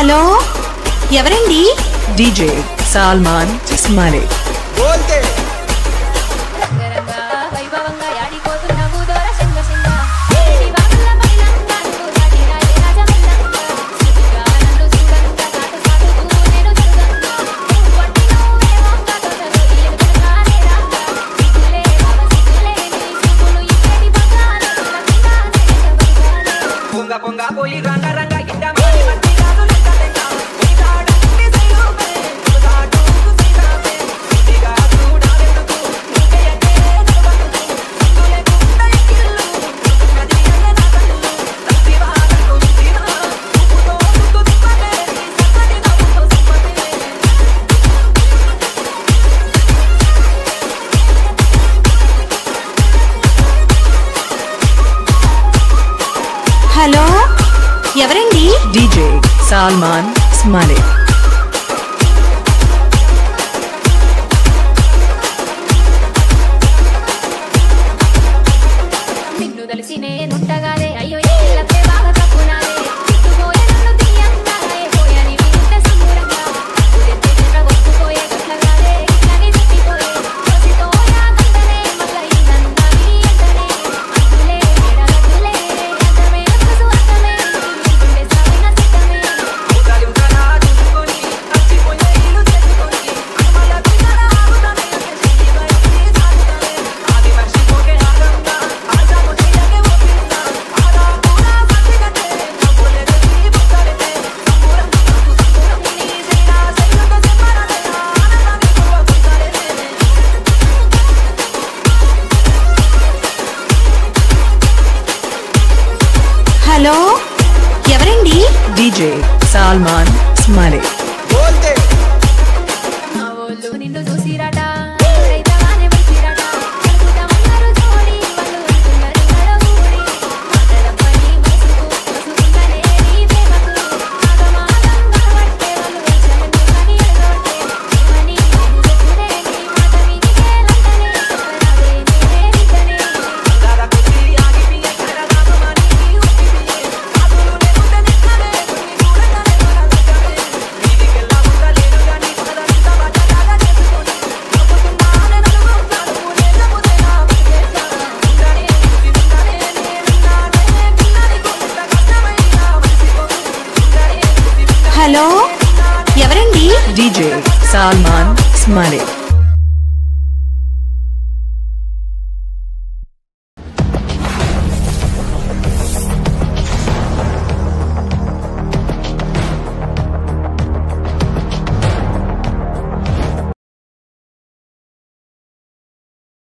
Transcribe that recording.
Hello ఎవరండి DJ Salman Ismail. బోల్తే రంగరంగా వైభవంగా యాడిపోతున్నావు దూర సింగ సింగ ఏడి వాగుల పైనంగా నువ్వు దాటినా ఏ రాజమల్లంగా సిగ్గుగా నన్ను చూడంగా సాటు సాటుతూ నేను జరుగంగా నువ్వు పట్టి నువ్వే వంగ తొదలు ఎలుగుగా నేరంగా సిగ్గులే బావ సిగ్గులే నీ చూపులు ఇక్కడి బంగారు తులకిగా నేనెవరుగానే పొంగ పొంగ పోయి రంగ రంగ గిట్ట మారి మట్టి కాదు లెక్క లెక్క నీదాడంటి సైలోపే నీదాడు సైదాపే నీదిగా చూడాలెందుకు నీకేయకే నడవదుకు సిగ్గులే గుండ ఎక్కిల్లు నది అన్న నా కళ్ళు తప్పివా కళ్ళు ఇచ్చినా ఉప్పుతో ముద్దు తిప్పలే నీ సన్నని నవ్వుతో సిప్పలే హలో ఎవరండి DJ Salman Ismail. నిన్ను తెలిసి నేనుంటగానే అయ్యో ఏళ్ళపే బాగా తప్పునాలే చిక్కుపోయే నన్ను తీయంగా ఏ పోయని వింటే సంబరంగా ఉదెత్తే చెర ఒప్పుకోయే గట్లగానే ఇట్లని తిప్పిపోయే దోసితో యాదంటనే మళ్ళా ఈ నందాని అంటనే అద్దులే ఎడగద్దులే అద్దమే అక్కసు అద్దమే గుండె సాగిన సిద్ధమే ఊటాలి ఉంటానా చూసుకొని అచ్చిపోయే ఇల్లు చేసుకొని అనుమల పిల్లల ఆగుతానే చెయ్యి బయటి సాగుతానే ఆది మర్చిపోకే ఆగంగా ఆశాము చెయ్యకే ఒప్పిందా ఆరా కూడా సత్తిగట్టే నవ్వులే తెచ్చి బుక్కలెట్టే సంబూరం సంబూరం నీ సేనా సైలుక సెమ్మరనే ఆనందాన్ని పువ్వ పుస్తలెట్టే హలో ఎవరండి DJ Salman Ismail. బోల్తే మా ఊళ్ళు నిన్ను చూసిరట రైతవానే వచ్చిరట అద్భుతమన్నారు జోడి వాళ్ళు అంటున్నారు నడవూడి మాటల పని మనసుకు మసుకుందనే నీ ప్రేమకు ఆగమాగంగా పట్టే వాళ్ళు వచ్చాను కానీ ఎడగొట్టే ఏమని నేను చెప్పుడే నీ మాట వినికే లంటనే చెప్పరాదే నేనే వింటనే దాదా కొద్ది ఆగిపియే కరదాగమని ఉప్పిపియే ఆదులు లేకుంటే నిన్ననే కొన్ని చూడగానే మనసొచ్చానే నీదికెల్లా ఉండలేను గాని పదనంత బట్టలాగా చేసుకొని నవ్వుతున్నానే నలుగురుతాను నేలముదే నా బతికేశా ఉండనే చూసి ఉండనే నేనున్నానే పిల్లని కొంత కష్టమైన మనిషికోను ఉండనే చూసి ఉండనే హలో ఎవరండి DJ Salman Ismail.